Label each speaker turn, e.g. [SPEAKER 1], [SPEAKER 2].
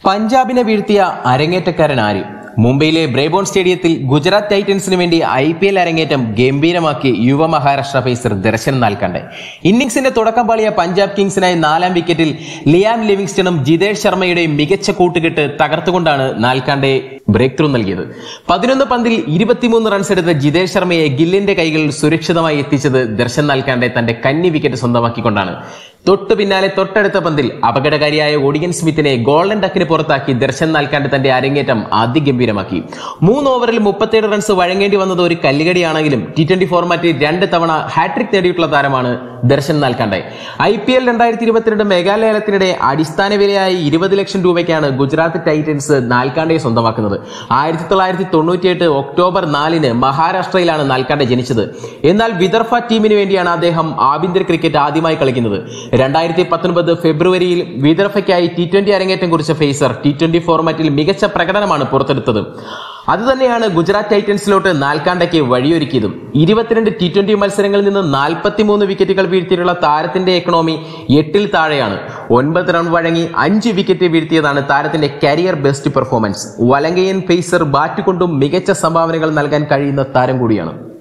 [SPEAKER 1] പഞ്ചാബിനെ വീഴ്ത്തിയ അരങ്ങേറ്റക്കാരൻ ആര് മുംബൈയിലെ ബ്രേബോൺ സ്റ്റേഡിയത്തിൽ ഗുജറാത്ത് ടൈറ്റൻസിന് വേണ്ടി ഐ പി എൽ അരങ്ങേറ്റം ഗംഭീരമാക്കി യുവ മഹാരാഷ്ട്ര പേസർ ദർശൻ നാൽക്കണ്ടെ ഇന്നിംഗ്സിന്റെ തുടക്കം പാളിയ പഞ്ചാബ് കിങ്സിനായി നാലാം വിക്കറ്റിൽ ലിയാം ലിവിങ്സ്റ്റണും ജിതേഷ് ശർമ്മയുടെയും മികച്ച കൂട്ടുകെട്ട് തകർത്തുകൊണ്ടാണ് നാൽക്കാണ്ടെ ബ്രേക്ക് ത്രൂ നൽകിയത് പതിനൊന്ന് പന്തിൽ ഇരുപത്തിമൂന്ന് റൺസ് എടുത്ത ജിതേഷ് ശർമ്മയെ ഗില്ലിന്റെ കൈകളിൽ സുരക്ഷിതമായി എത്തിച്ചത് ദർശൻ നാൽക്കാണ്ടെ തന്റെ കന്നി വിക്കറ്റ് സ്വന്തമാക്കിക്കൊണ്ടാണ് തൊട്ടു പിന്നാലെ തൊട്ടടുത്ത പന്തിൽ അപകടകാരിയായ ഓഡിയൻ സ്മിത്തിനെ ഗോൾഡൻ ഡക്കിന് പുറത്താക്കി ദർശൻ നാൽക്കാണ്ട് തന്റെ അരങ്ങേറ്റം അതിഗംഭീരമാക്കി മൂന്ന് ഓവറിൽ മുപ്പത്തേഴ് റൺസ് വഴങ്ങേണ്ടി വന്നത് ഒരു കല്ലുകടിയാണെങ്കിലും ടി ട്വന്റി ഫോർമാറ്റിൽ രണ്ട് തവണ ഹാട്രിക് നേടിയിട്ടുള്ള താരമാണ് Darshan Nalkande I P L രണ്ടായിരത്തി ഇരുപത്തിരണ്ട് മേഘാലയത്തിനിടെ അടിസ്ഥാന വിലയായി ഇരുപത് ലക്ഷം രൂപയ്ക്കാണ് ഗുജറാത്ത് ടൈറ്റൻസ് നാൽക്കാണ്ടയെ സ്വന്തമാക്കുന്നത് ആയിരത്തി തൊള്ളായിരത്തി തൊണ്ണൂറ്റിയെട്ട് ഒക്ടോബർ നാലിന് മഹാരാഷ്ട്രയിലാണ് നാൽക്കാണ്ടെ ജനിച്ചത് എന്നാൽ വിദർഭ ടീമിന് വേണ്ടിയാണ് അദ്ദേഹം ആഭ്യന്തര ക്രിക്കറ്റ് ആദ്യമായി കളിക്കുന്നത് രണ്ടായിരത്തി പത്തൊൻപത് ഫെബ്രുവരിയിൽ വിദർഭയ്ക്കായി ടി ട്വന്റി അരങ്ങേറ്റം കുറിച്ച ഫേസർ ടി ട്വന്റി ഫോർമാറ്റിൽ മികച്ച പ്രകടനമാണ് പുറത്തെടുത്തത് അതുതന്നെയാണ് ഗുജറാത്ത് ടൈറ്റൻസിലോട്ട് നാൽക്കാണ്ടയ്ക്ക് വഴിയൊരുക്കിയതും ഇരുപത്തിരണ്ട് ടി ട്വന്റി മത്സരങ്ങളിൽ നിന്ന് നാൽപ്പത്തിമൂന്ന് വിക്കറ്റുകൾ വീഴ്ത്തിയിട്ടുള്ള താരത്തിന്റെ എക്കണോമി എട്ടിൽ താഴെയാണ് ഒൻപത് റൺ വഴങ്ങി അഞ്ച് വിക്കറ്റ് വീഴ്ത്തിയതാണ് താരത്തിന്റെ കരിയർ ബെസ്റ്റ് പെർഫോമൻസ് വലങ്കയൻ പേസർ ബാറ്റ് കൊണ്ടും മികച്ച സംഭാവനകൾ നൽകാൻ കഴിയുന്ന താരം കൂടിയാണ്